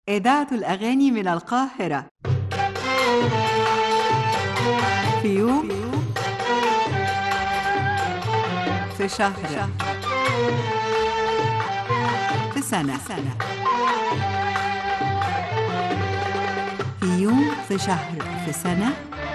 إذاعة الأغاني من القاهرة في يوم في شهر في سنة في يوم في شهر في سنة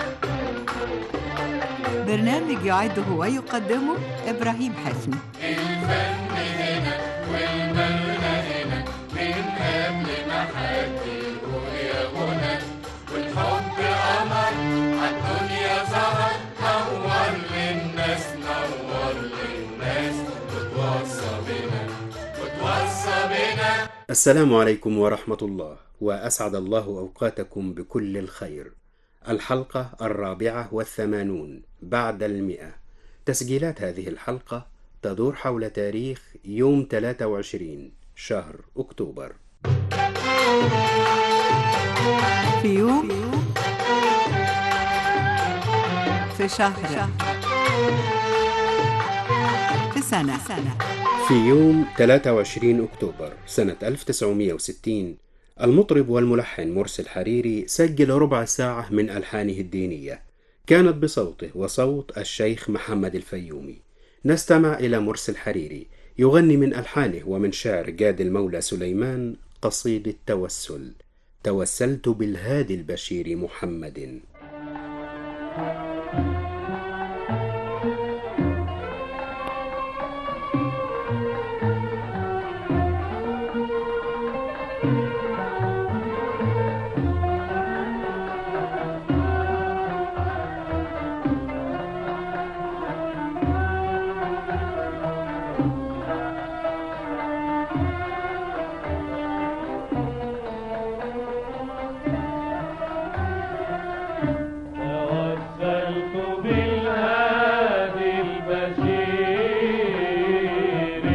برنامج يعده ويقدمه إبراهيم حفني الفن هنا والمغنى هنا من قبل ما حد يقول يا غنى والحب قمر عالدنيا ظهر نور للناس نور للناس وتوصى بنا وتوصى بنا السلام عليكم ورحمة الله وأسعد الله أوقاتكم بكل الخير الحلقة الرابعة والثمانون بعد المئة تسجيلات هذه الحلقة تدور حول تاريخ يوم 23 شهر أكتوبر في يوم في شهر في سنة في يوم 23 أكتوبر سنة 1960 المطرب والملحن مرسي الحريري سجل ربع ساعة من ألحانه الدينية كانت بصوته وصوت الشيخ محمد الفيومي نستمع إلى مرسي الحريري يغني من ألحانه ومن شعر جاد المولى سليمان قصيدة توسل توسلت بالهادي البشير محمد توسلت بالهادي البشير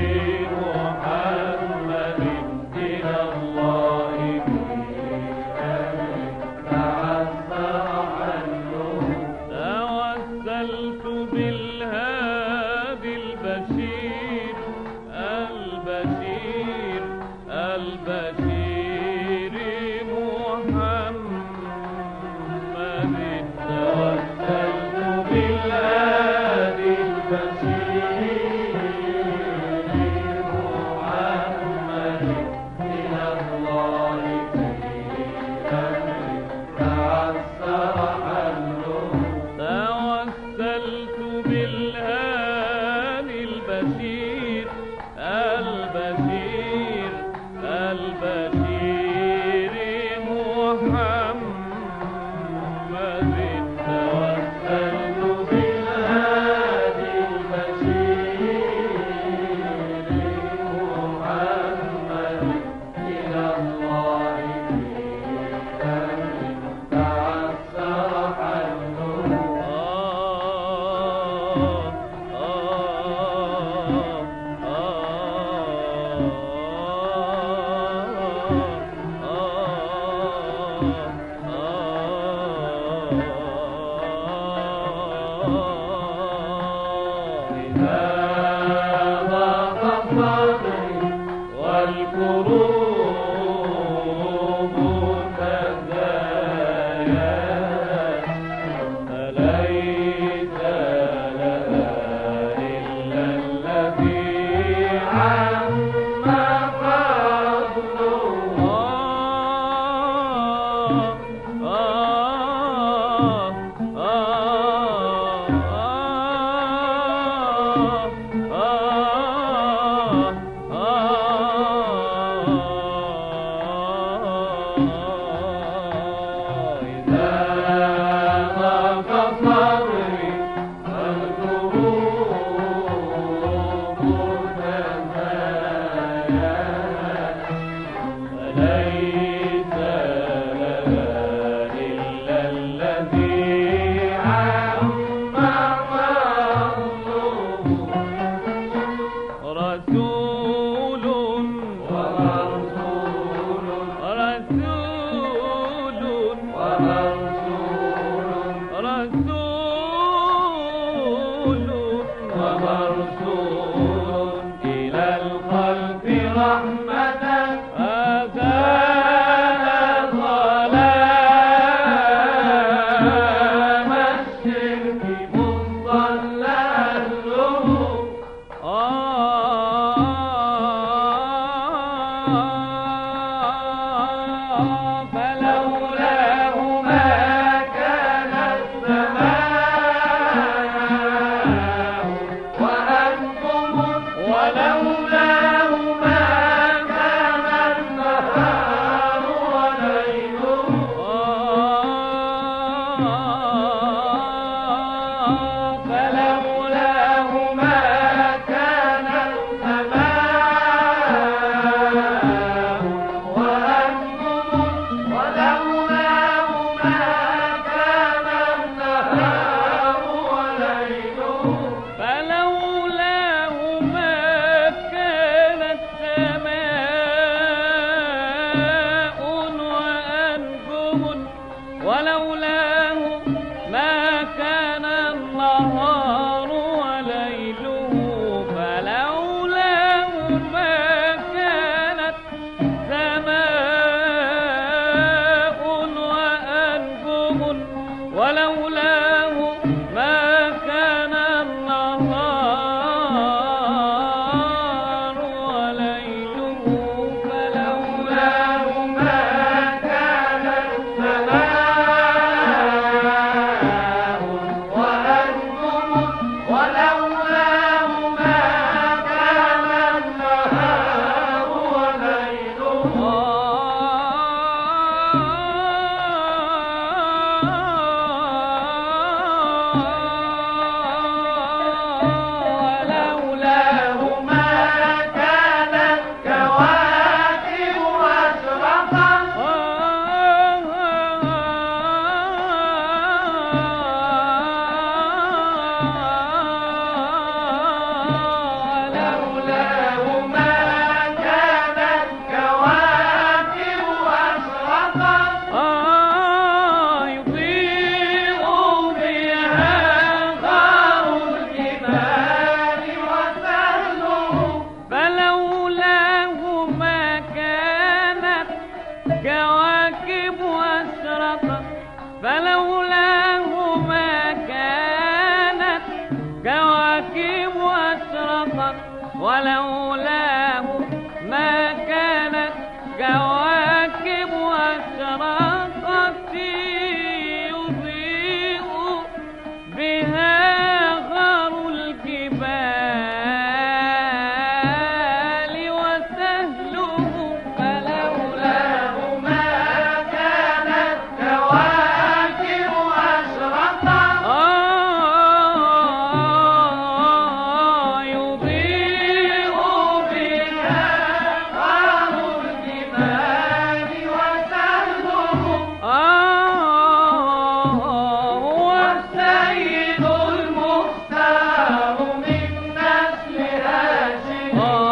محمد إلى الله توسلت بالهادي البشير البشير البشير محمد توسلت بالهادي البشير محمد إلى الله توسلت بالهادي البشير البشير البشير كواكب واشرقت فلولاه ما كانت كواكب واشرقت ولولاه ما كانت كواكب واشرقت يضيء بها غار الجبال وسهله فلولاه ما كانت كواكب أشرقت آه يضيء بها غار الجبال وسهله آه والسيد المختار من نسل هاشم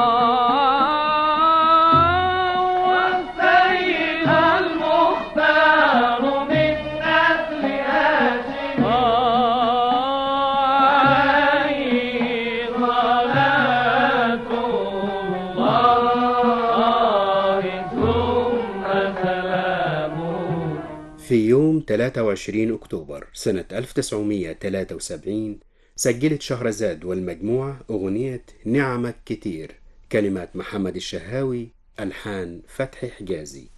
آه والسيد المختار من نسل هاشم عليه صلاة الله ثم سلامه في يوم 23 أكتوبر سنة 1973 سجلت شهرزاد والمجموعة أغنية نعمك كتير كلمات محمد الشهاوي ألحان فتحي حجازي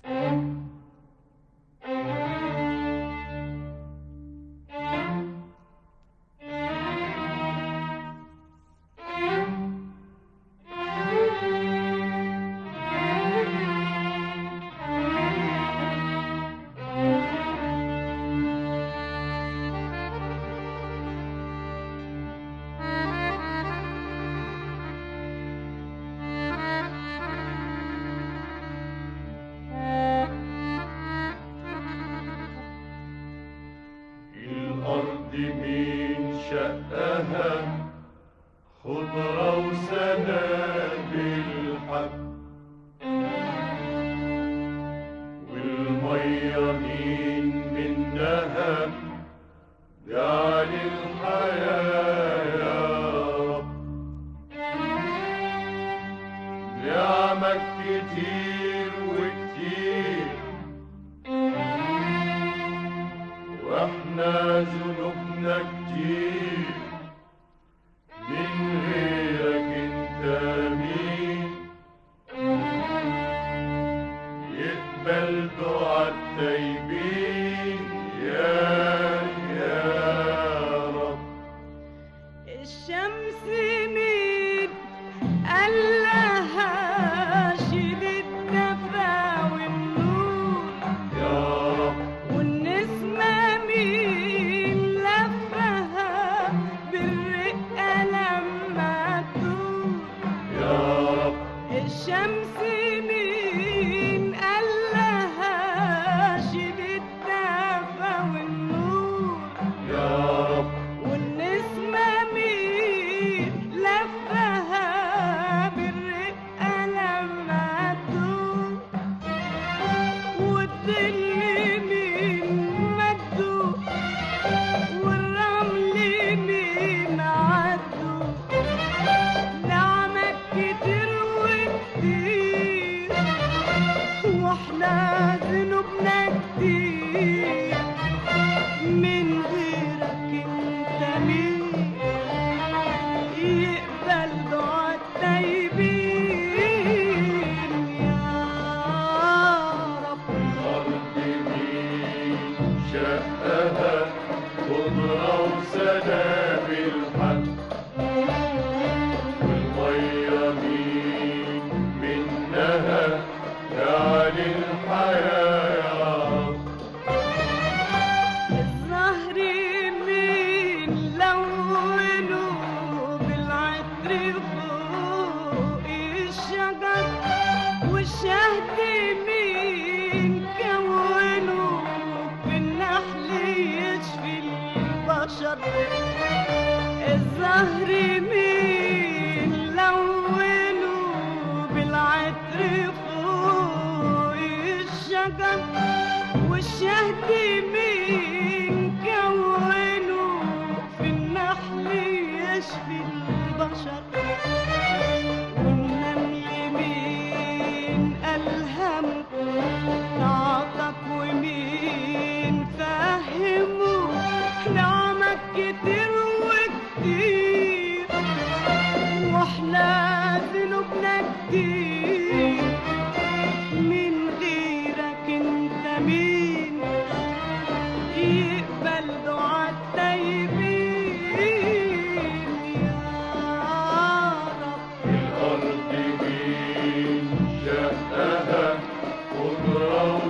الأرض مين شقها خضرة وسنابل حب والمية مين منها جعل الحياة يا رب نعمك كتير وكتير واحنا ذنوبنا كتير من غيرك انت مين يقبل دعاء التايبين يا يا رب الشمس مين قال لها شيل الدفا والنور يا رب والنسمة مين لفها بالرقة لما تدور يا رب الشمس مين قال لها شيل الدفا والنور يا رب والنسمة مين لفها بالرقة لما تدور والظل مين مدو والرمل مين عدو نعمك كتير وكتير واحنا ذنوبنا كتير من غيرك انت مين يقبل دعاء التايبين يا رب الأرض مين شقها خضرة وسنابل حب والمية مين منها جعل الحياة يا رب الزهر مين لونه بالعطر فوق الشجر والشهد مين كونه في النحل يشفي البشر الزهر مين لونه بالعطر فوق الشجر والشهد مين كونه في النحل يشفي البشر والنمل مين ألهم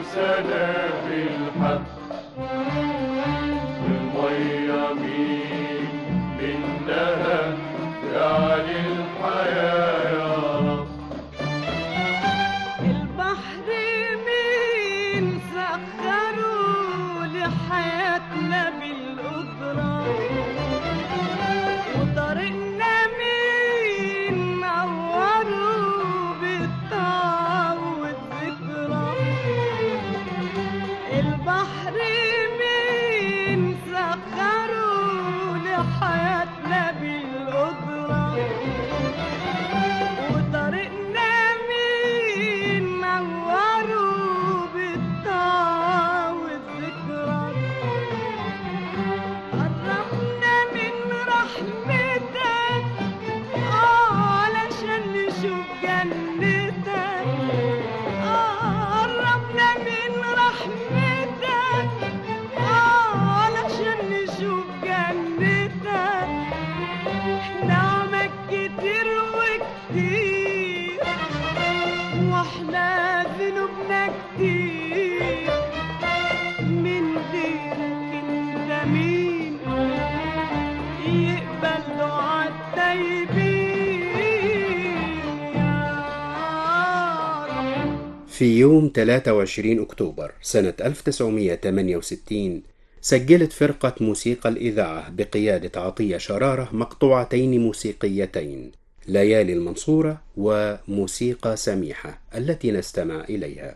سنة بالحق المية مين منها يعني الحياة يا رب البحر مين سخروا لحياتنا بالقدرة وطريقنا مين نوروا بالطاعة والذكرى البحر مين سخروا لحياتنا بالقدرة وطريقنا مين نوروا بالطاعة والذكرى قربنا من رحمتك آه علشان نشوف جنتك آه قربنا من رحمتك آه علشان نشوف جنتك نعمك كتير وكتير واحنا ذنوبنا كتير من غيرك انت مين يقبل دعاء التايبين يا رب في يوم 23 أكتوبر سنة 1968 سجلت فرقة موسيقى الإذاعة بقيادة عطية شرارة مقطوعتين موسيقيتين ليالي المنصورة وموسيقى سميحة التي نستمع إليها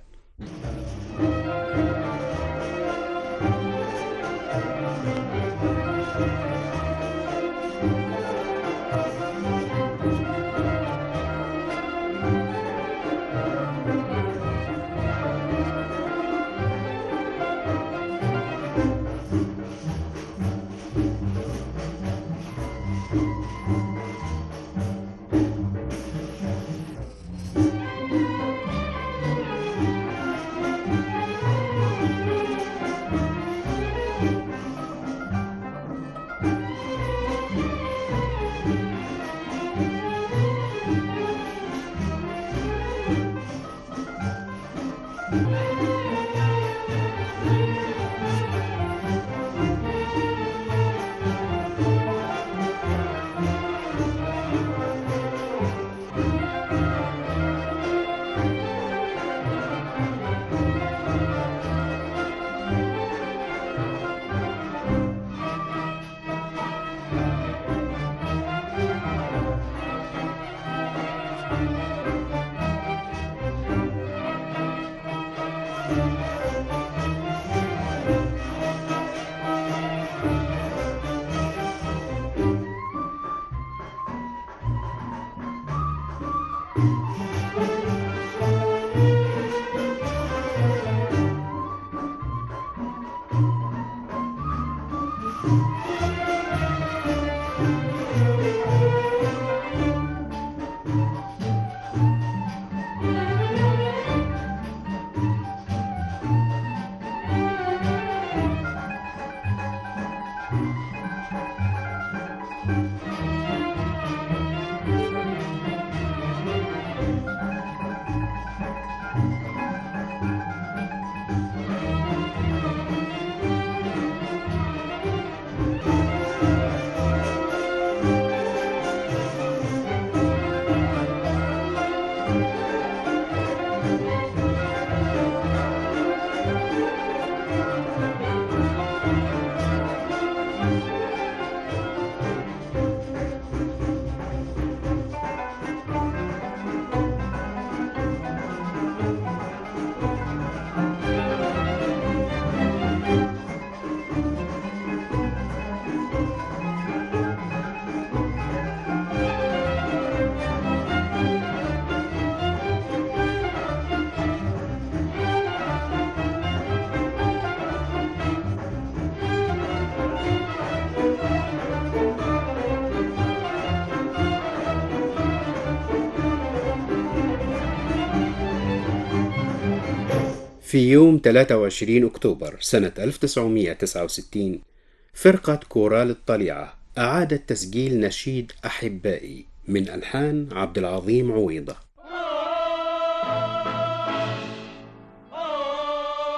في يوم 23 أكتوبر سنة 1969 فرقة كورال الطليعة أعادت تسجيل نشيد أحبائي من ألحان عبد العظيم عويضة آه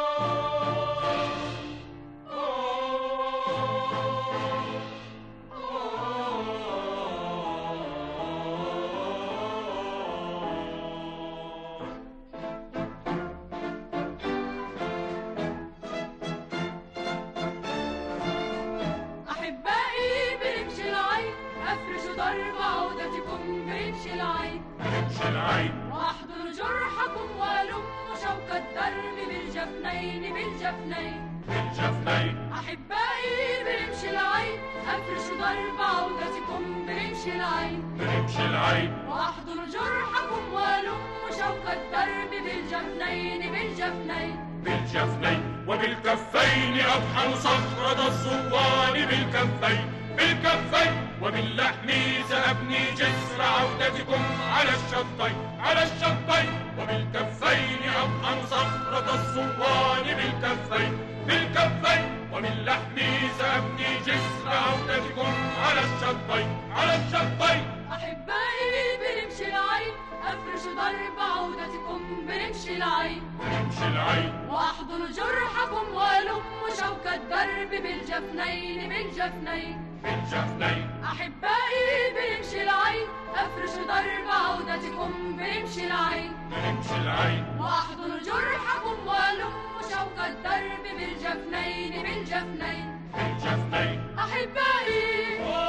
بالجفنين بالجفنين بالجفنين أحبائي برمش العين أفرش ضرب عودتكم برمش العين برمش العين وأحضر جرحكم وألم شوك الدرب بالجفنين بالجفنين بالجفنين وبالكفين أطحن صخرة الصوان بالكفين بالكفين وباللحم سأبني جسر عودتكم على الشطين على الشطين وبالكفين أطحن صخرة الصوان بالكفين بالكفين وباللحم سأبني جسر عودتكم على الشطين على الشطين أحبائي برمش العين أفرش ضرب عودتكم برمش العين برمش العين وأحضن جرحكم وألم شوك الدرب بالجفنين بالجفنين بالجفنين أحبائي برمش العين أفرش ضرب عودتكم برمش العين برمش العين وأحضن جرحكم وألم شوك الدرب بالجفنين بالجفنين بالجفنين أحبائي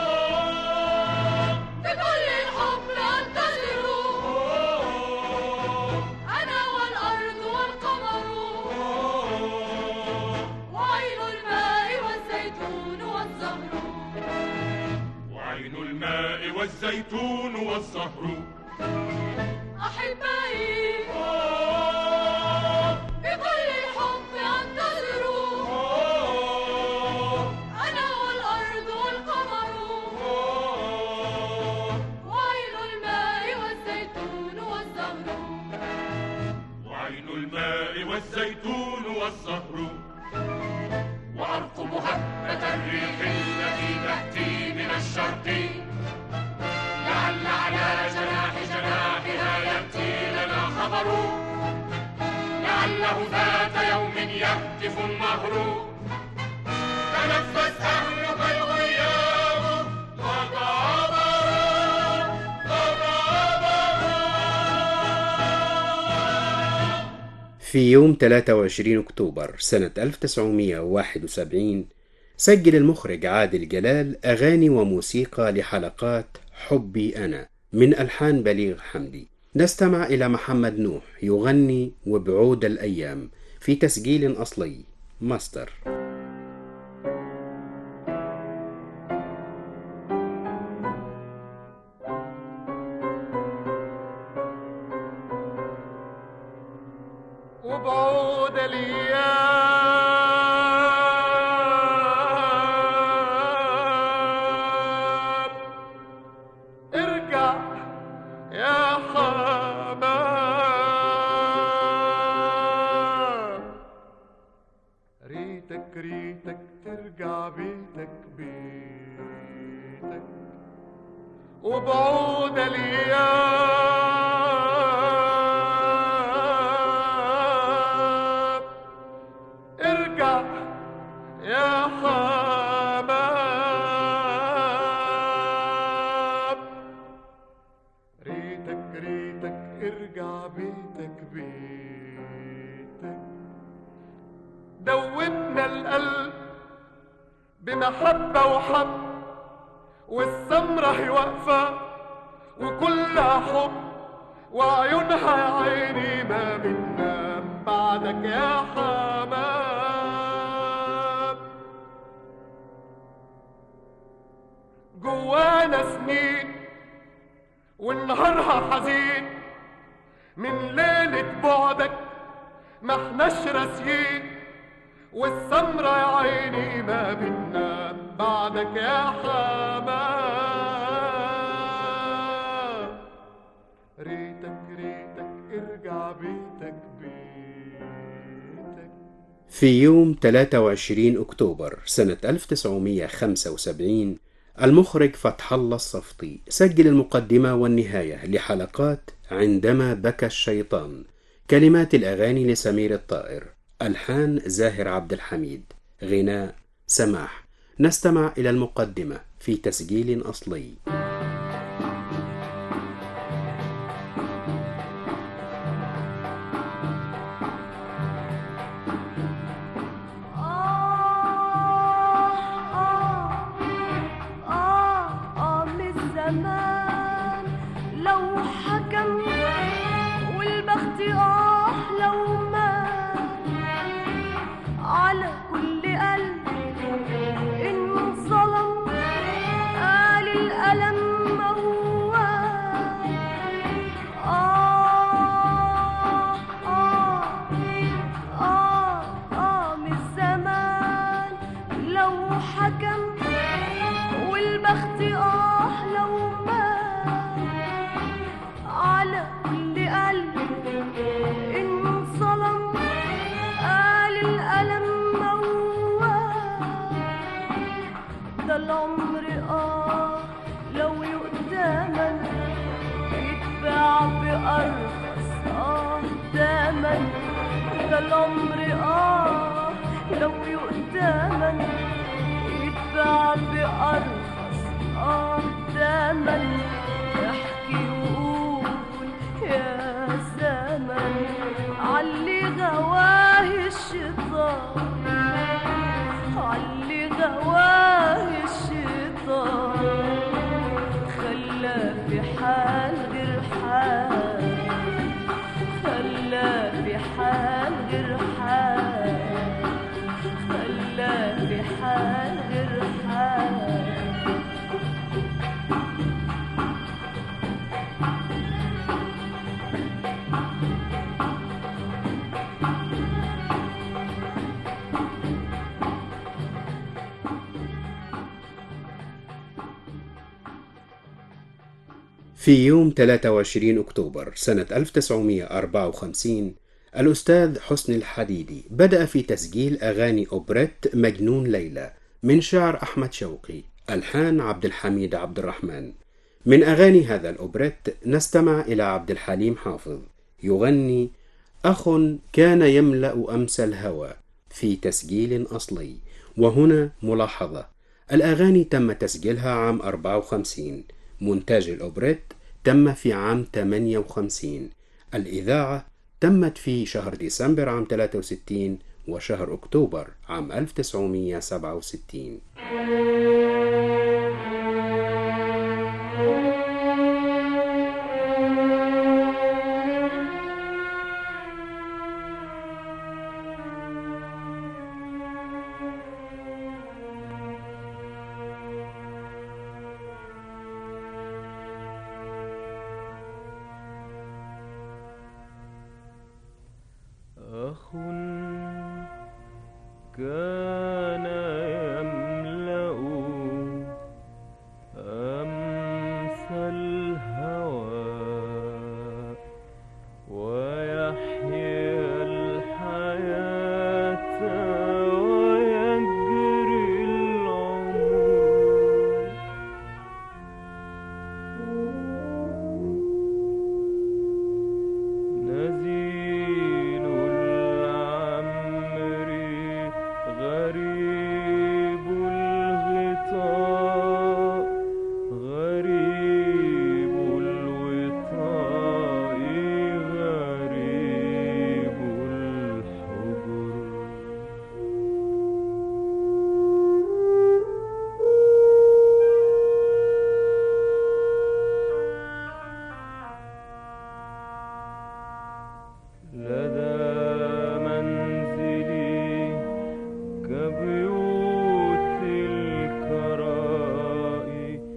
بكل الحب أنتظروا أنا والأرض والقمر وعين الماء والزيتون والزهر وعين الماء والزيتون والزهر أحبائي بكل الحب أنتظروا أنا والأرض والقمر وعين الماء والزيتون والزهر وعين الماء والزيتون والزهر وأرقب هبة الريح التي تأتي من الشرق لعل على جناح جناحها يأتي لنا خبر لعله ذات يوم يهتف النهر تنفس أهلك الغياب تتعبروا تتعبروا في يوم 23 أكتوبر سنة 1971 سجل المخرج عادل جلال أغاني وموسيقى لحلقات حبي أنا من ألحان بليغ حمدي نستمع إلى محمد نوح يغني وبعود الأيام في تسجيل أصلي ماستر وبعود الايام ارجع يا حمام ريتك ريتك ترجع بيتك بيتك وبعود الايام ارجع يا حمام ريتك ريتك ارجع بيتك بيتك دوبنا القلب بمحبة وحب والسمرة هي واقفة وكلها حب وعيونها يا عيني ما بتنام بعدك يا حمام جوانا سنين ونهارها حزين من ليلة بعدك ما احناش راسيين والسمرة يا عيني ما بتنام بعدك يا حمام ريتك ريتك ارجع بيتك بيتك في يوم 23 أكتوبر سنة 1975 المخرج فتح الله الصفطي سجل المقدمة والنهاية لحلقات عندما بكى الشيطان كلمات الأغاني لسمير الطائر ألحان زاهر عبد الحميد غناء سماح نستمع إلى المقدمة في تسجيل أصلي آه آه من الزمان لو حكم والبخت آه لو مات ده العمر اه لو يؤتمن يتباع بأرخص اه تمن احكي وقول يا زمن علي غواه الشيطان علي غواه الشيطان خلى في حال غير حال خلى في حال غير حال خلى في حال غير حال في يوم 23 أكتوبر سنة 1954 الأستاذ حسن الحديدي بدأ في تسجيل أغاني أوبريت مجنون ليلى من شعر أحمد شوقي ألحان عبد الحميد عبد الرحمن من أغاني هذا الأوبريت نستمع إلى عبد الحليم حافظ يغني أخ كان يملأ أمس الهوى في تسجيل أصلي وهنا ملاحظة الأغاني تم تسجيلها عام 54 مونتاج الأوبريت تم في عام 58 الإذاعة تمت في شهر ديسمبر عام 63 وشهر أكتوبر عام 1967 أخ كان يملأ أمس الهوى ويحيا الحياة ويجري العمر نزيل العمر غريب الغطاء غريب الوطاء غريب الحجر لدى منزلي كبيوت الكراء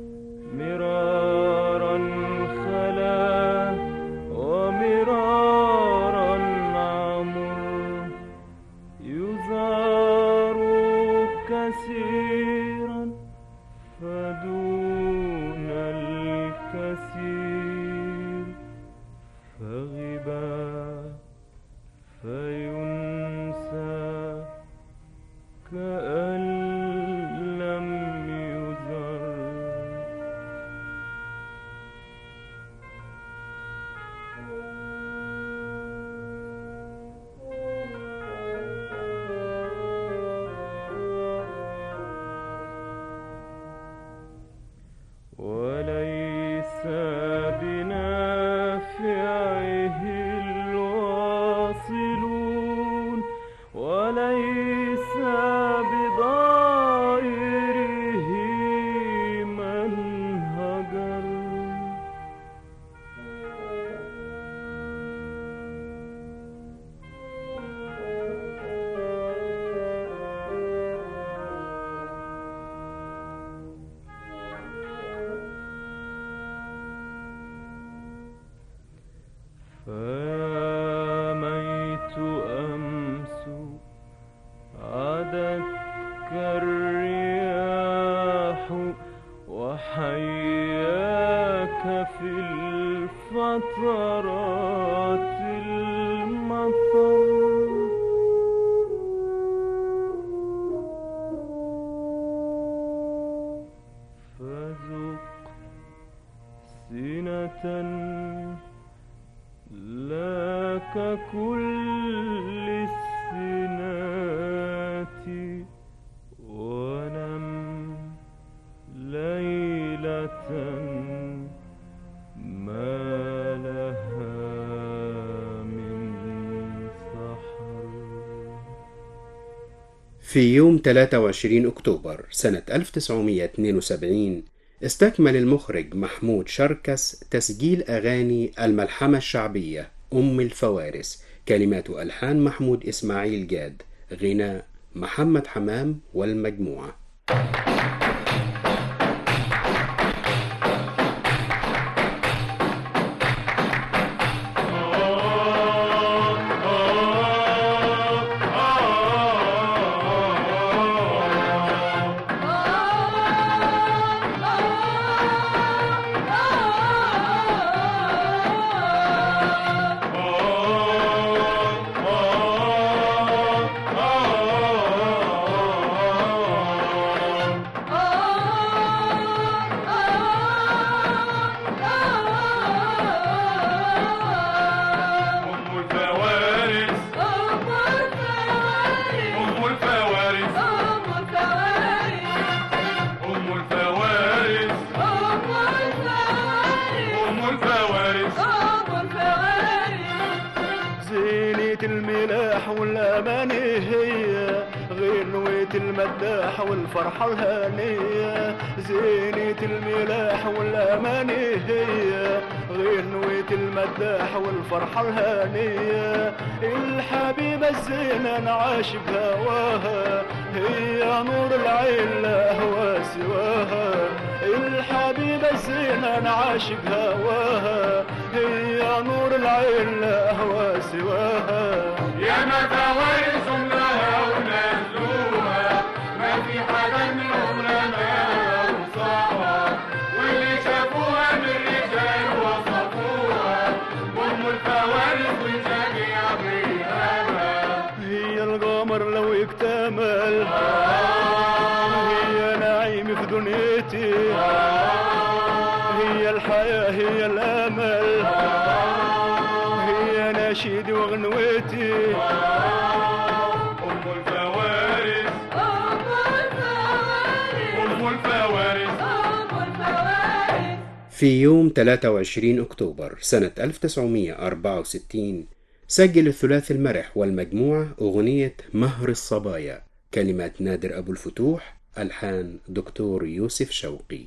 مرارا خلا ومرارا عمر يزار كثيرا فدون الكثير فغبا فينسى كأن لم يزر وليس بنافعه الواصلون وليس بضائره من هجر فميت أمس عدتك الرياح وحياك في الفترات المطر فذق سنة لا ككل في يوم 23 أكتوبر سنة 1972 استكمل المخرج محمود شركس تسجيل أغاني الملحمة الشعبية أم الفوارس كلمات وألحان محمود إسماعيل جاد غناء محمد حمام والمجموعة أم الفوارس أم الفوارس أم الفوارس أم الفوارس زينة الملاح والأماني هي غنوة المداح والفرحة الهانية زينة الملاح والأماني هي غنوة المداح والفرحة الهانية الحبيبة الزينة أنا عاشق هواها هي نور العين لا هوى سواها الحبيبة الزينة أنا عاشق هواها هي نور العين لا هوى سواها يا ما فوارس لها ونزلوها ما في حدا منهم رماها وصاها واللي شافوها من الرجال وصفوها أم الفوارس والجميع بيهابها هي القمر لو يكتمل هي نعيم في دنيتي هي الحياة هي الأمل هي نشيدي وغنوتي أم الفوارس أم الفوارس في يوم 23 أكتوبر سنة 1964 سجل الثلاثي المرح والمجموعة أغنية مهر الصبايا كلمات نادر أبو الفتوح ألحان دكتور يوسف شوقي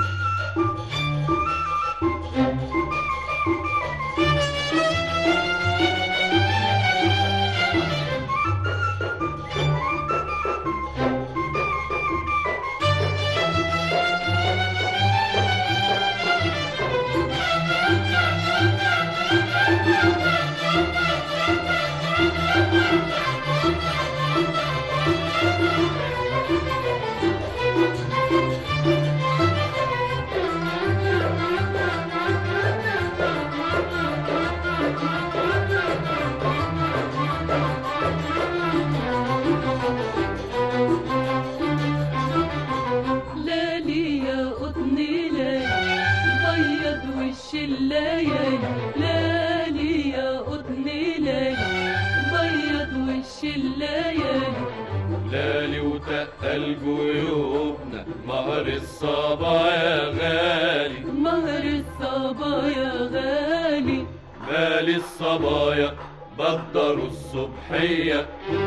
لالي يا قطني لالي بيض وش الليالي لالي يا قطني لالي بيض وش الليالي لالي وتقل جيوبنا مهر الصبا يا غالي مهر الصبايا غالي مال الصبايا بدروا الصبحية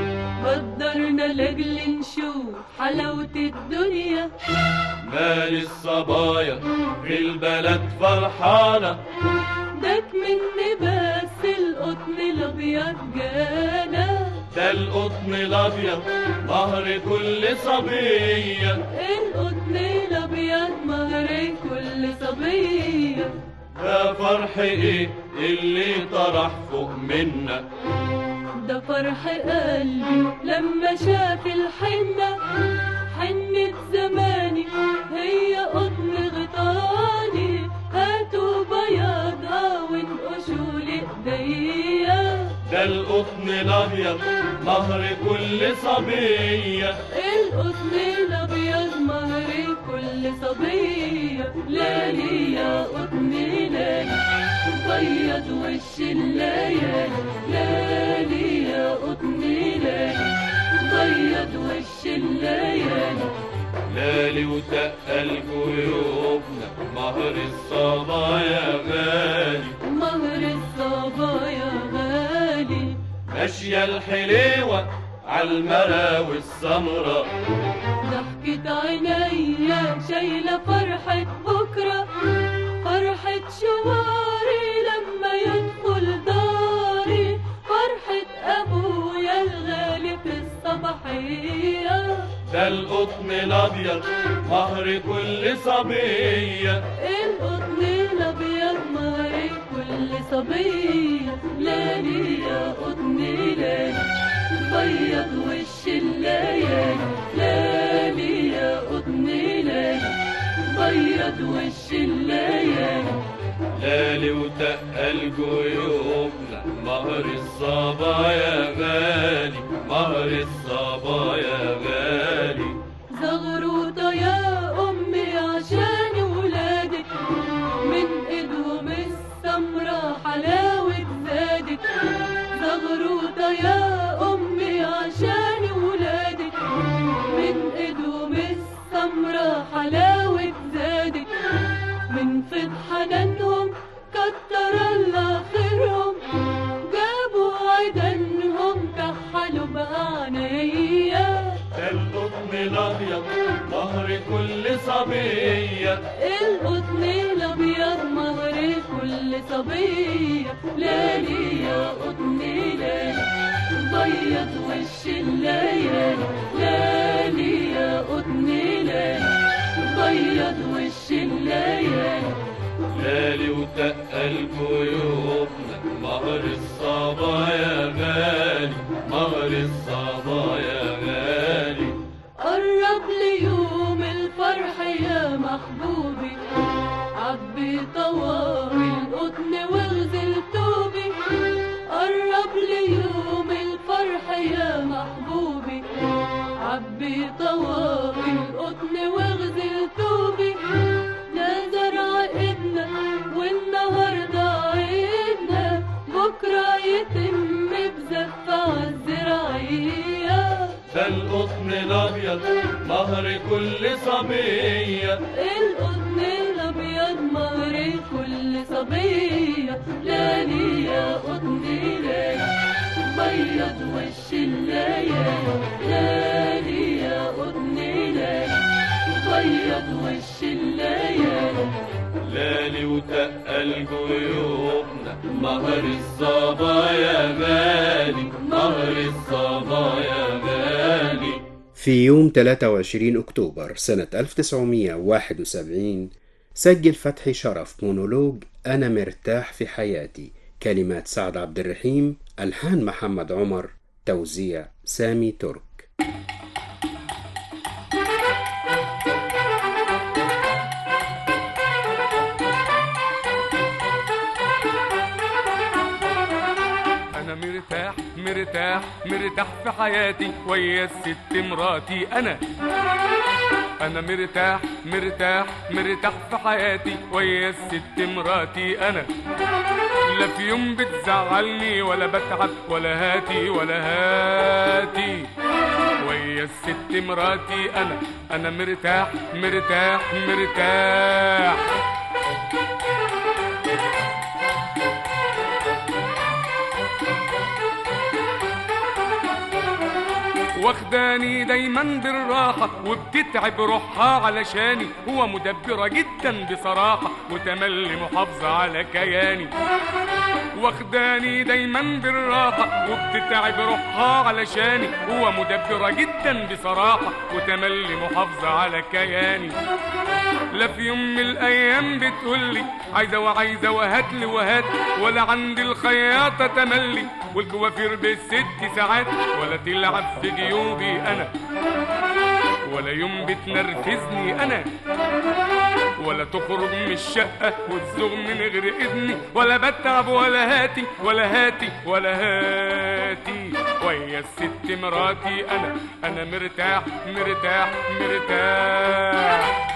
قدرنا لاجل نشوف حلاوة الدنيا مال الصبايا في البلد فرحانة داك مني بس القطن الابيض جانا ده القطن الأبيض مهر كل صبية القطن الابيض مهر كل صبيه ده فرح ايه اللي طرح فوق منا ده فرح قلبي لما شاف الحنة حنة زماني هي قطن غطاني هاتوا بياضها وانقشوا لإيديا ده القطن الأبيض مهر كل صبية القطن الأبيض مهر كل صبية لالي يا قطن لالي بيض وش الليالي لالي يا قطن لالي بيض وش الليالي لالي وتقل جيوبنا مهر الصبايا غالي مهر الصبايا غالي ماشية الحليوة عالمراوي السمرة ضحكة عينيا شايلة فرحة بكرة فرحة شواري لما يدخل داري فرحة أبويا الغالي في الصباحية ده القطن الابيض مهر كل صبية القطن الأبيض مهر كل صبية لالي يا قطن لالي بيض وش الليالي لالي يا قطن لالي بيض وش الليالي لالي وتقل جيوبنا مهر الصبايا غالي مهر الصبايا غالي زغروطة يا أمي عشان ولادك من إيدهم السمرة حلاوة زادك زغروطة يا أمي عشان ولادك من إيدهم السمرة حلاوة زادك من فض حنانهم كتر الله خيرهم جابوا عدنهم كحلوا بعنايا ده القطن الابيض مهر كل صبية القطن الابيض مهر كل صبيه لالي يا قطن لالي بيض وش الليالي لالي يا قطن لالي بيض وش الليالي لالي وتقل جيوبنا مهر الصبايا غالي مهر الصبايا غالي قرب لي يوم الفرح يا محبوبي عبي طواوي القطن واغزل توبي قرب لي يوم الفرح يا محبوبي عبي طواوي القطن واغزل توبي ده زرع ايدنا والنهارده عيدنا بكره يتم بزفة الزراعيه ده القطن الابيض مهر كل صبية القطن الابيض مهر كل صبيه لالي يا قطن لالي بيض وش الليالي لالي يا قطن لالي بيض وش الليالي لالي وتقل جيوبنا مهر الصبايا غالي مهر الصبايا غالي في يوم 23 أكتوبر سنة 1971 سجل فتحي شرف مونولوج أنا مرتاح في حياتي كلمات سعد عبد الرحيم ألحان محمد عمر توزيع سامي ترك انا مرتاح مرتاح مرتاح في حياتي ويا الست مراتي انا انا مرتاح مرتاح مرتاح في حياتي ويا الست مراتي انا لا في يوم بتزعلني ولا بتعب ولا هاتي ولا هاتي ويا الست مراتي انا انا مرتاح مرتاح مرتاح واخداني دايما بالراحة وبتتعب روحها علشاني هو مدبرة جدا بصراحة وتملي محافظة على كياني واخداني دايما بالراحة وبتتعب روحها علشاني هو مدبرة جدا بصراحة وتملي محافظة على كياني لا في يوم من الايام بتقولي عايزه وعايزه وهاتلي وهات ولا عندي الخياطه تملي والكوافير بالست ساعات ولا تلعب في جيوبي انا ولا يوم بتنرفزني انا ولا تخرج من الشقة وتزوغ من غير إذني ولا بتعب ولا هاتي ولا هاتي ولا هاتي ويا الست مراتي أنا أنا مرتاح مرتاح مرتاح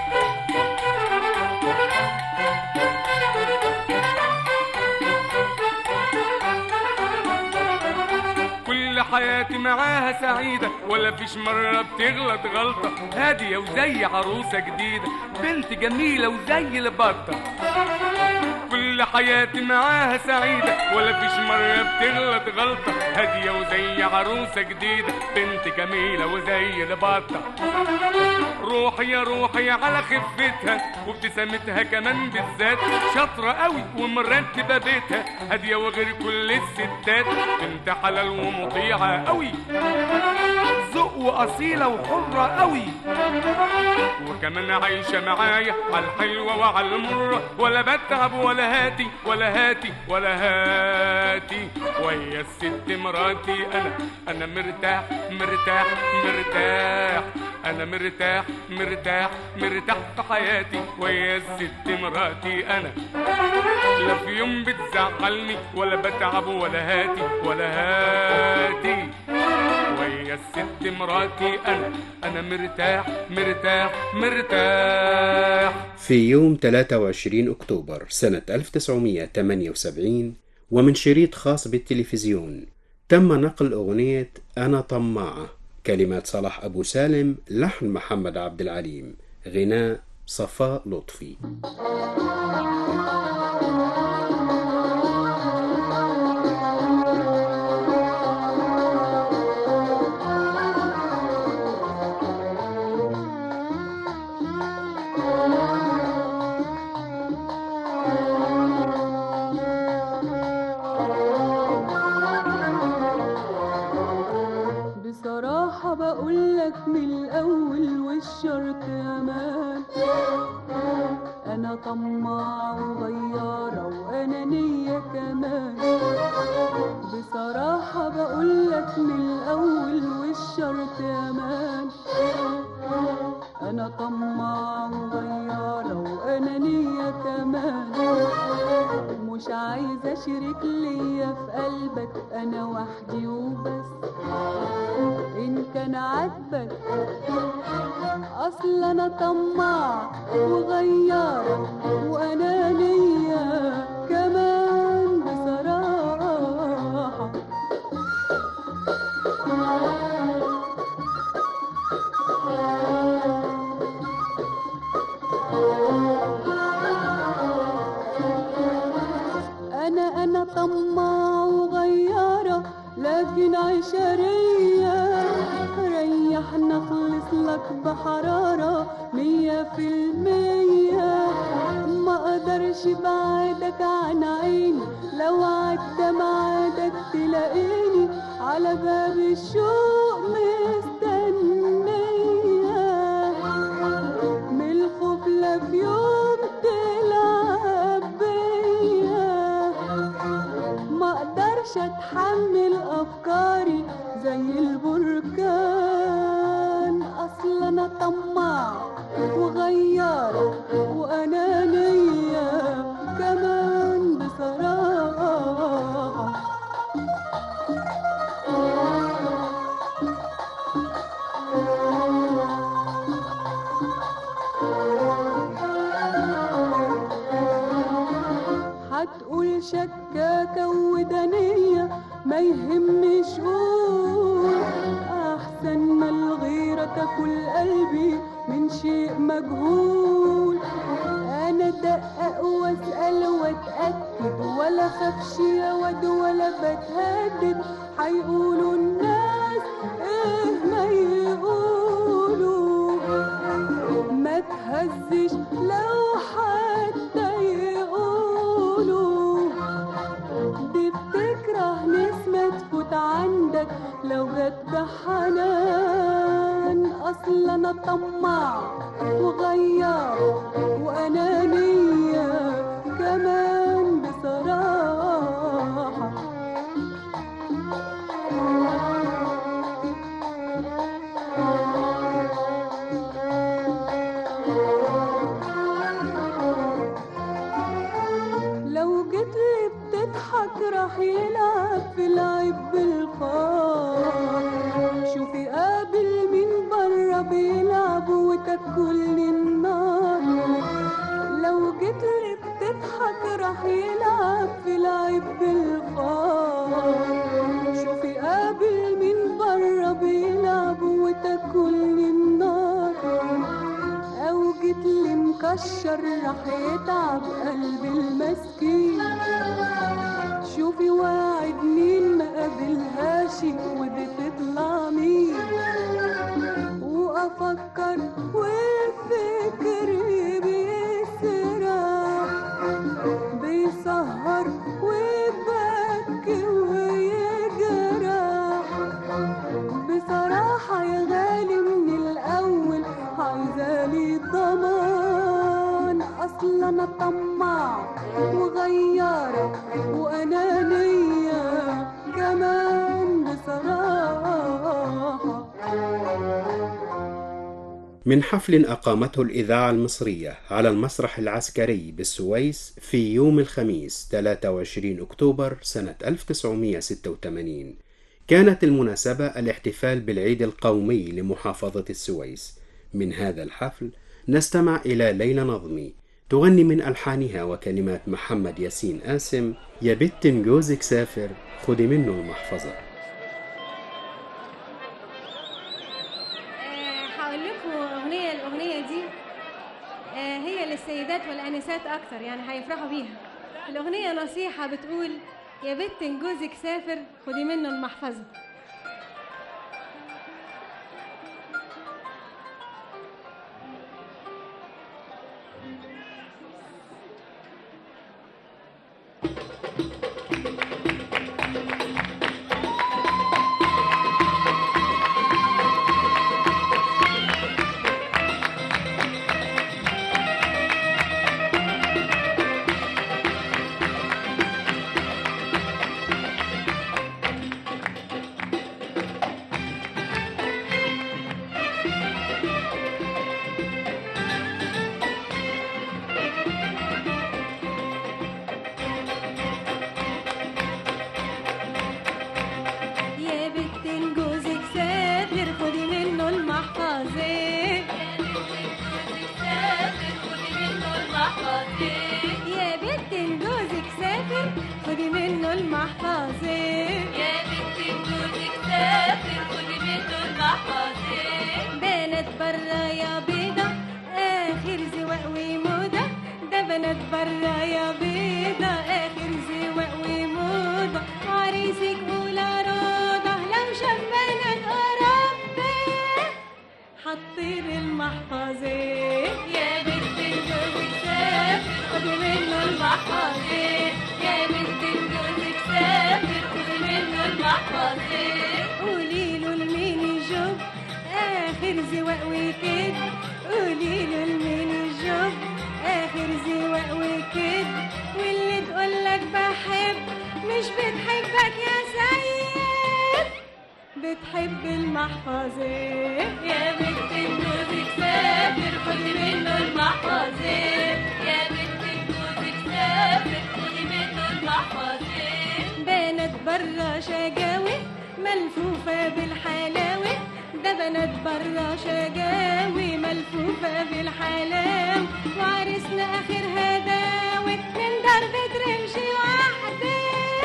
كل حياتي معاها سعيدة ولا فيش مرة بتغلط غلطة هادية وزي عروسة جديدة بنت جميلة وزي البطة كل كل حياتي معاها سعيدة ولا فيش مرة بتغلط غلطة هادية وزي عروسة جديدة بنت جميلة وزي البطة روحي يا روحي على خفتها وابتسامتها كمان بالذات شاطرة قوي ومرتبة بيتها هادية وغير كل الستات بنت حلال ومطيعة قوي ذوق وأصيلة وحرة قوي وكمان عايشة معايا على الحلوة وعلى المرة ولا بتعب ولا هاتي ولا هاتي ولا هاتي وهي الست مراتي أنا أنا مرتاح مرتاح مرتاح أنا مرتاح مرتاح مرتاح في حياتي وهي الست مراتي أنا لا في يوم بتزعلني ولا بتعب ولا هاتي ولا هاتي وهي الست مراتي أنا أنا مرتاح مرتاح مرتاح في يوم 23 أكتوبر سنة 1978 ومن شريط خاص بالتلفزيون تم نقل أغنية أنا طماعة كلمات صلاح أبو سالم لحن محمد عبد العليم غناء صفاء لطفي بصراحة بقولك من الأول والشرط أمان أنا طماعة وغيارة وأنانية كمان بصراحة بقولك من الأول والشرط أمان أنا طماعة وغيارة وأنانية كمان مش عايزة شريك ليا في قلبك أنا وحدي وبس إن كان عاجبك أصل أنا طماع وغيارة وأنانية كمان بصراحة أنا أنا طماع وغيارة لكن عشرية ريحنا خلص لك بحرارة مية في المية ما أقدرش بعدك عن عيني لو عدى معادك تلاقيني على باب الشوق مستنية من الخوف لا في يوم تلعب بيا ما اقدرش اتحمل افكاري زي البركان اصل انا طماع وغيارة وانانية كمان بصراحة هتقول شكاكة ودانية ما يهمش قول أحسن ما الغيرة تاكل قلبي من شيء مجهول أنا دقق وأسأل وأتأكد ولا خافش يا واد ولا بتهدد هيقولوا الناس إيه ما يقولوا ما تهزش لو حتى يقولوا دي بتكره نسمة تفوت عندك لو جت بحنان اصل انا طماع وغيار وانانية كمان بصراحة لو جيت لي بتضحك راح يلعب في العيب بالخار شوفي قابل مين بره بيلعب وتاكلني النار لو جيت لي بتضحك راح يلعب في العيب بالخار شوفي قابل مين بره بيلعب وتاكلني النار او جيت لي مكشر راح يتعب قلبي المسكين شوفي واعد مين ما قابلهاش وبتطلع مين وافكر والفكر بيسرح بيسهر ويبكي ويجرح بصراحة يا غالي من الأول عايزالي ضمان أصل أنا طماع وغيارة وأنانية كمان بصراحة من حفل أقامته الإذاعة المصرية على المسرح العسكري بالسويس في يوم الخميس 23 أكتوبر سنة 1986 كانت المناسبة الاحتفال بالعيد القومي لمحافظة السويس من هذا الحفل نستمع إلى ليلى نظمي تغني من ألحانها وكلمات محمد ياسين قاسم يا بت جوزك سافر خدي منه المحفظة آه، هقول لكم اغنيه الاغنيه دي آه، هي للسيدات والانسات اكتر يعني هيفرحوا بيها الاغنيه نصيحه بتقول يا بت إن جوزك سافر خدي منه المحفظه يا بت إن جوزك سافر خدي منه المحفظه يا بت إن جوزك سافر خدي منه المحفظه بنات برا يا بيضة آخر زواق وموضة ده بنات برا يا بيضة آخر زواق وموضة عريسك ولا راضة لو شاف بنات أوروبا حطير المحفظة يا بنت جوزك سافر خدي منه المحفظة يا بنت جوزك سافر خدي منه المحفظة قولي له الميني جوب آخر زواق وكد قولي له الميني جوب آخر زواق وكد واللي تقولك بحب مش بتحبك يا سيد بتحب المحفظة يا بنت جوزك سافر خدي منه المحفظة يا بنت جوزك سافر خدي منه المحفظة بنات برا شجاوي ملفوفة بالحلاوة ده بنات برا شجاوي ملفوفة بالحلاوة وعرسنا آخر هداوة من ضربة رمش واحدة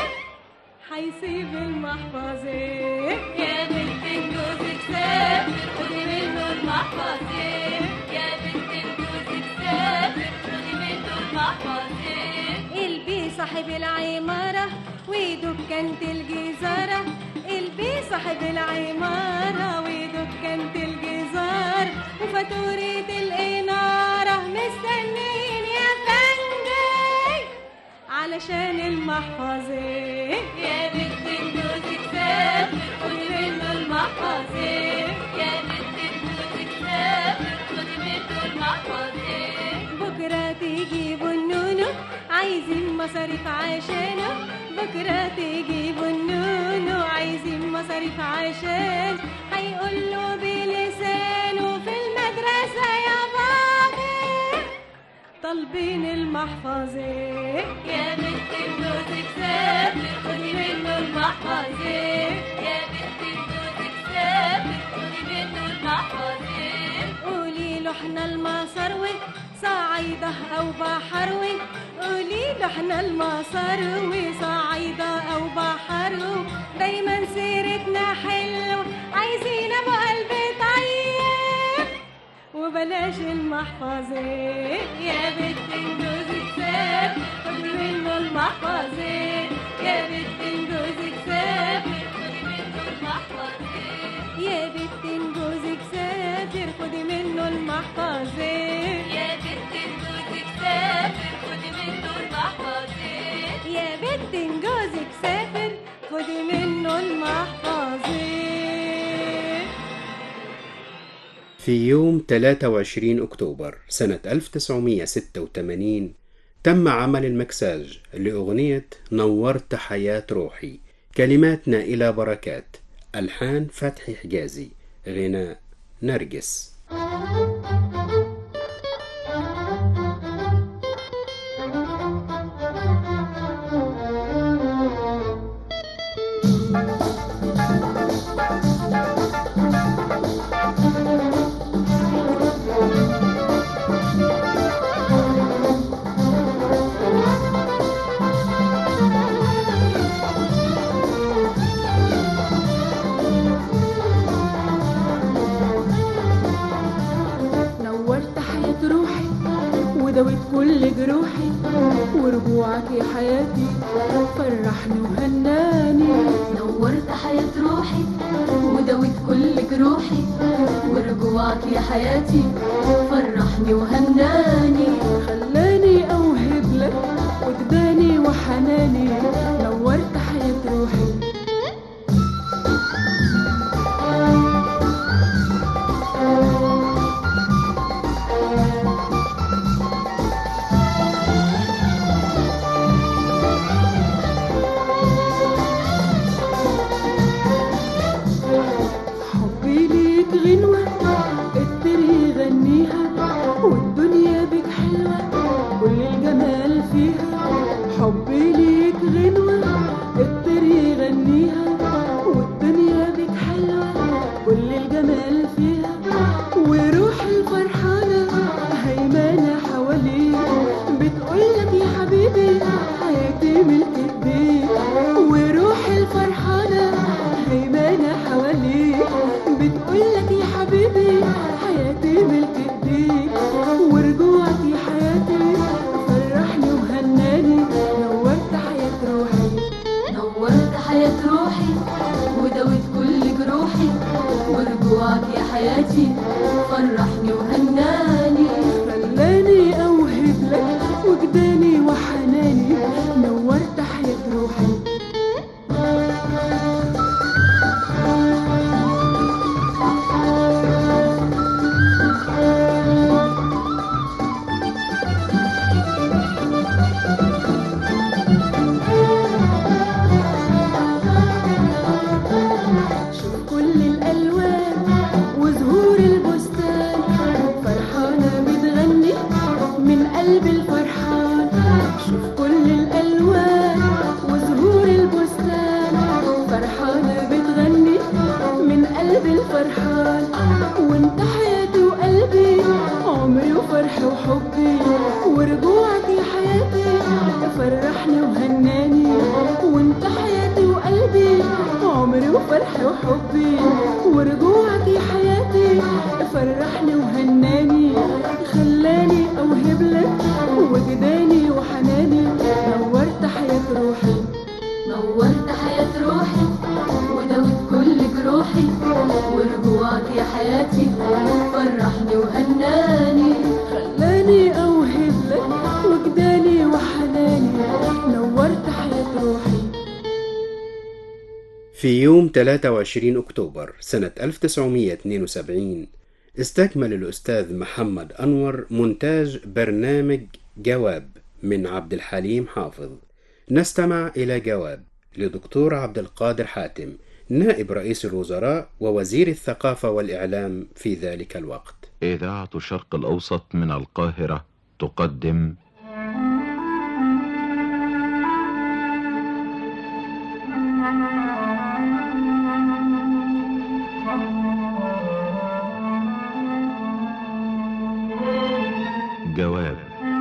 حيسيب المحفظة يا بنت جوزك سافر خدي منه المحفظة يا بنت جوزك سافر خدي منه المحفظة البي صاحب العمارة ودكانة الجزارة البي صاحب العمارة ودكانة الجزارة وفاتورة الإنارة مستنين يا فندم علشان المحفظة يا بنت جوزك سافر خدي منه المحفظة يا بنت جوزك سافر خدي منه المحفظة بكرة تجيبوا النونو عايزين مصاريف عشانه بكرة تجيبوا النونو عايزين مصاريف عشان هيقول له بلسانه في المدرسة يا بابا طالبين المحفظة يا بنت جوزك سافر خدي منه المحفظة يا بنت جوزك سافر خدي منه المحفظة قولي له احنا المصروي صعيدة أو بحروي قولي له احنا المصروي صعيدة أو بحروي دايما سيرتنا حلو عايزين أبو قلب طيب وبلاش المحفظة يا بنت جوزك سافر خدي منه المحفظة يا بنت بنت جوزك سافر خدي منه المحفظين يا بنت جوزك سافر خدي منه المحفظين يا بنت جوزك سافر خدي منه المحفظين في يوم 23 أكتوبر سنة 1986 تم عمل المكساج لأغنية نورت حياة روحي كلمات نائلة بركات ألحان فتحي حجازي غناء نرجس نورت حياة روحي ودويت كل جروحي ورجوعك يا حياتي فرحني وهناني نورت حياة روحي ودويت كل جروحي ورجوعك يا حياتي فرحني وهناني خلاني اوهب لك وجداني وحناني نورت حياة روحي حبي ليك غنوة التري غنيها والدنيا بك حلوة كل الجمال فيها حبي ليك غنوة التري غنيها والدنيا بك حلوة كل الجمال فيها وروحي الفرحانة هيمانة حواليك بتقولك يا حبيبي حياتي ملك ايديك وروحي الفرحانة هيمانة حواليك بتقولك يا حبيبي حياتي ملك ايديك ورجوعك يا حياتي فرحني وهناني نورت حياة روحي نورت حياة روحي ودويت كل جروحي ورجوعك يا حياتي فرحني وهناني خلاني اوهب لك وجداني وحناني نورت حياة روحي شوف كل الألوان وزهور البستان فرحانة بتغني من قلب الفرحان شوف كل الألوان وزهور البستان فرحانة بتغني من قلب الفرحان وانت حياتي وقلبي عمري وفرحي وحبي ورجوعك يا حياتي فرحني وهناني وانت حياتي وقلبي عمري وفرحي وحبي ورجوعك يا حياتي فرحني وهناني خلاني اوهب لك وجداني وحناني نورت حياة روحي نورت حياة روحي ودوت كل جروحي ورجوعك يا حياتي فرحني وهناني خلاني اوهب لك وجداني وحناني نورت حياة روحي في يوم 23 أكتوبر سنة 1972 استكمل الأستاذ محمد أنور مونتاج برنامج جواب من عبد الحليم حافظ نستمع إلى جواب لدكتور عبد القادر حاتم نائب رئيس الوزراء ووزير الثقافة والإعلام في ذلك الوقت إذاعة الشرق الأوسط من القاهرة تقدم جواب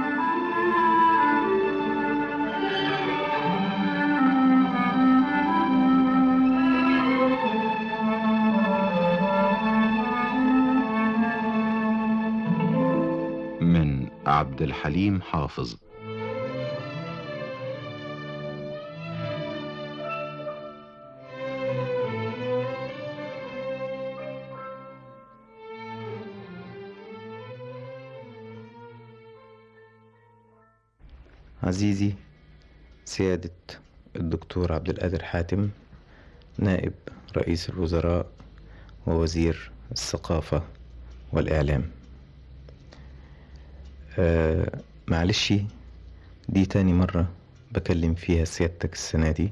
من عبد الحليم حافظ عزيزي سيادة الدكتور عبد القادر حاتم نائب رئيس الوزراء ووزير الثقافة والإعلام آه معلش دي تاني مرة بكلم فيها سيادتك السنة دي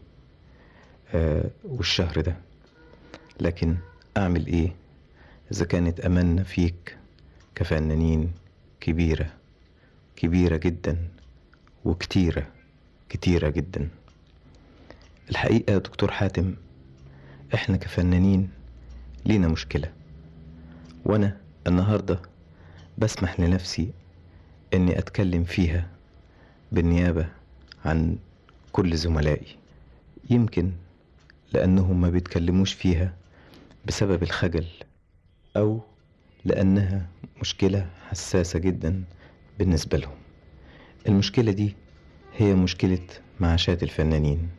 آه والشهر ده لكن أعمل إيه إذا كانت أملنا فيك كفنانين كبيرة كبيرة جدا وكتيرة كتيرة جدا الحقيقة يا دكتور حاتم احنا كفنانين لينا مشكلة وانا النهاردة بسمح لنفسي اني اتكلم فيها بالنيابة عن كل زملائي يمكن لانهم ما بيتكلموش فيها بسبب الخجل او لانها مشكلة حساسة جدا بالنسبة لهم المشكلة دي هي مشكلة معاشات الفنانين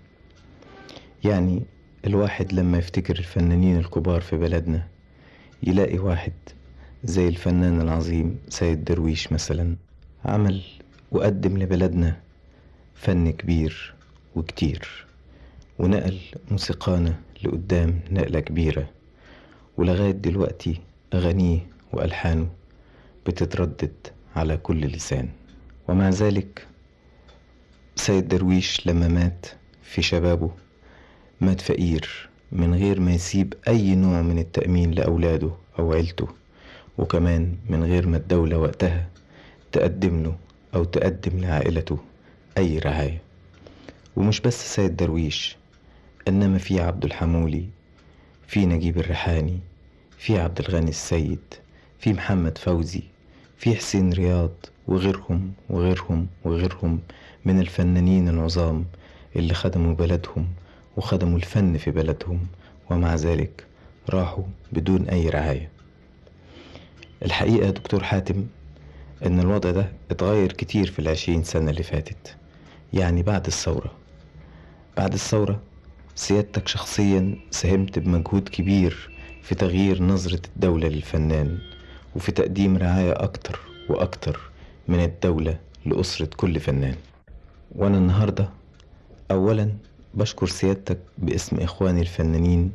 يعني الواحد لما يفتكر الفنانين الكبار في بلدنا يلاقي واحد زي الفنان العظيم سيد درويش مثلا عمل وقدم لبلدنا فن كبير وكتير ونقل موسيقانا لقدام نقلة كبيرة ولغاية دلوقتي أغانيه وألحانه بتتردد على كل لسان ومع ذلك سيد درويش لما مات في شبابه مات فقير من غير ما يسيب أي نوع من التأمين لأولاده أو عيلته وكمان من غير ما الدولة وقتها تقدم له أو تقدم لعائلته أي رعاية ومش بس سيد درويش إنما في عبد الحمولي في نجيب الريحاني في عبد الغني السيد في محمد فوزي في حسين رياض وغيرهم وغيرهم وغيرهم من الفنانين العظام اللي خدموا بلدهم وخدموا الفن في بلدهم ومع ذلك راحوا بدون أي رعاية الحقيقة يا دكتور حاتم إن الوضع ده اتغير كتير في العشرين سنة اللي فاتت يعني بعد الثورة بعد الثورة سيادتك شخصيا ساهمت بمجهود كبير في تغيير نظرة الدولة للفنان وفي تقديم رعاية أكتر وأكتر من الدولة لأسرة كل فنان وأنا النهاردة أولا بشكر سيادتك باسم إخواني الفنانين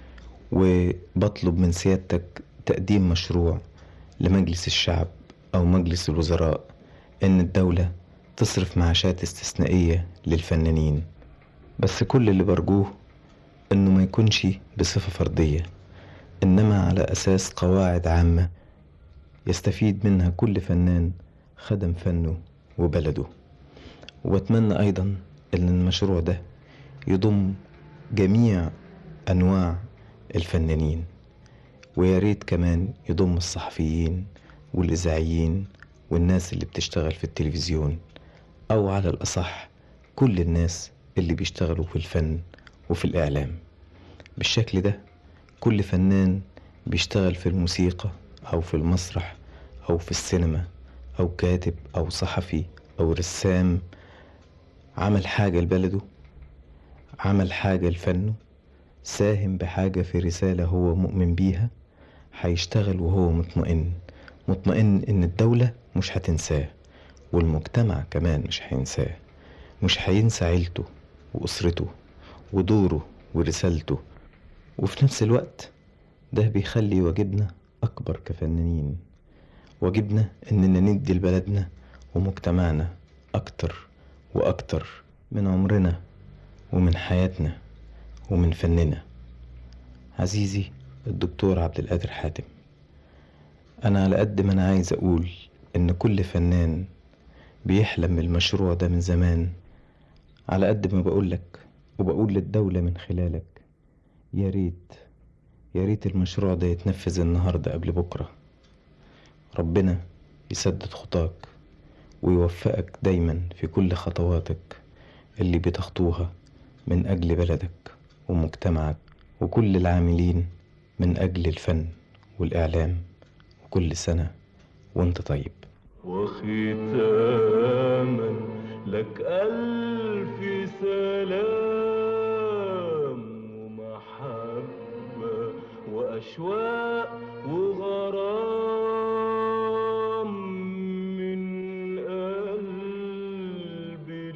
وبطلب من سيادتك تقديم مشروع لمجلس الشعب أو مجلس الوزراء إن الدولة تصرف معاشات استثنائية للفنانين بس كل اللي برجوه إنه ما يكونش بصفة فردية إنما على أساس قواعد عامة يستفيد منها كل فنان خدم فنه وبلده وأتمنى أيضا إن المشروع ده يضم جميع أنواع الفنانين ويا ريت كمان يضم الصحفيين والإذاعيين والناس اللي بتشتغل في التلفزيون أو على الأصح كل الناس اللي بيشتغلوا في الفن وفي الإعلام بالشكل ده كل فنان بيشتغل في الموسيقى أو في المسرح أو في السينما أو كاتب أو صحفي أو رسام عمل حاجة لبلده عمل حاجة لفنه ساهم بحاجة في رسالة هو مؤمن بيها هيشتغل وهو مطمئن مطمئن إن الدولة مش هتنساه والمجتمع كمان مش هينساه مش هينسى عيلته وأسرته ودوره ورسالته وفي نفس الوقت ده بيخلي واجبنا أكبر كفنانين واجبنا إننا ندي لبلدنا ومجتمعنا أكتر وأكتر من عمرنا ومن حياتنا ومن فننا عزيزي الدكتور عبد القادر حاتم أنا على قد ما أنا عايز أقول إن كل فنان بيحلم بالمشروع ده من زمان على قد ما بقولك وبقول للدولة من خلالك يا ريت يا ريت المشروع ده يتنفذ النهاردة قبل بكرة ربنا يسدد خطاك ويوفقك دايما في كل خطواتك اللي بتخطوها من أجل بلدك ومجتمعك وكل العاملين من أجل الفن والإعلام وكل سنة وانت طيب وختاما لك ألف سلام ومحبة وأشواق وغرام من قلبي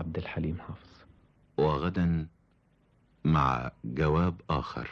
عبد الحليم حافظ وغدا مع جواب آخر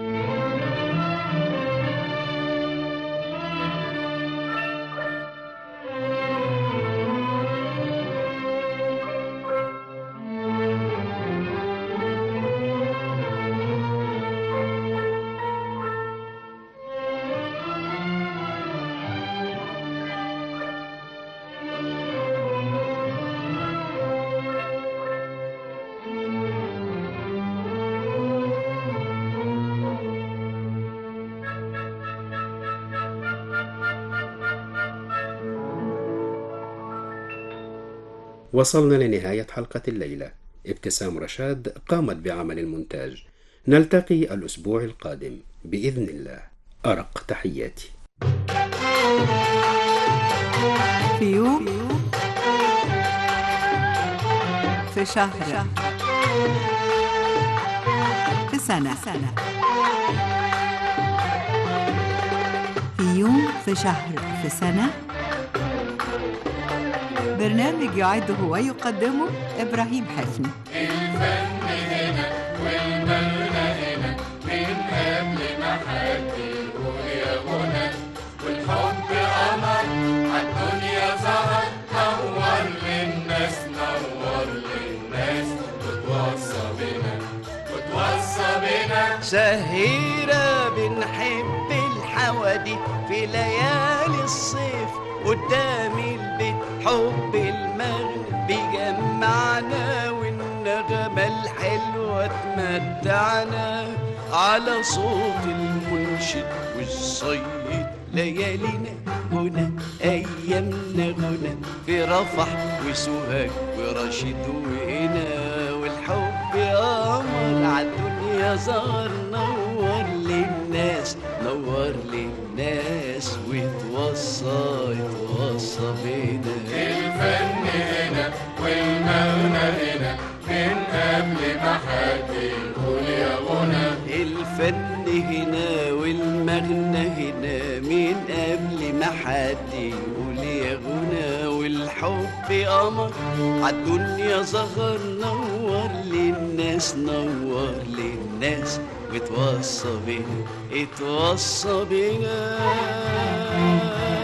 وصلنا لنهاية حلقة الليلة ابتسام رشاد قامت بعمل المونتاج نلتقي الأسبوع القادم بإذن الله أرق تحياتي في يوم في شهر في سنة في يوم في شهر في سنة برنامج يعده ويقدمه إبراهيم حفني الفن هنا والمغنى هنا من قبل ما حد يقول يا غنى والحب قمر عالدنيا ظهر نور للناس نور للناس وتوصى بنا وتوصى بنا سهيرة بنحب الحوادي في ليالي الصيف قدام البيت حب المغرب بيجمعنا والنغمة الحلوة تمتعنا على صوت المنشد والصيد ليالينا هنا أيامنا هنا في رفح وسوهاج ورشيد وهنا والحب قمر عالدنيا ظهر نور للناس نور للناس وتوصى يتوصى بينا الفن هنا والمغنى هنا من قبل ما حد يقول يا غنى الفن هنا والمغنى هنا من قبل ما حد يقول يا غنى والحب قمر عالدنيا ظهر نور للناس نور للناس وتوصى بينا اتوصى بينا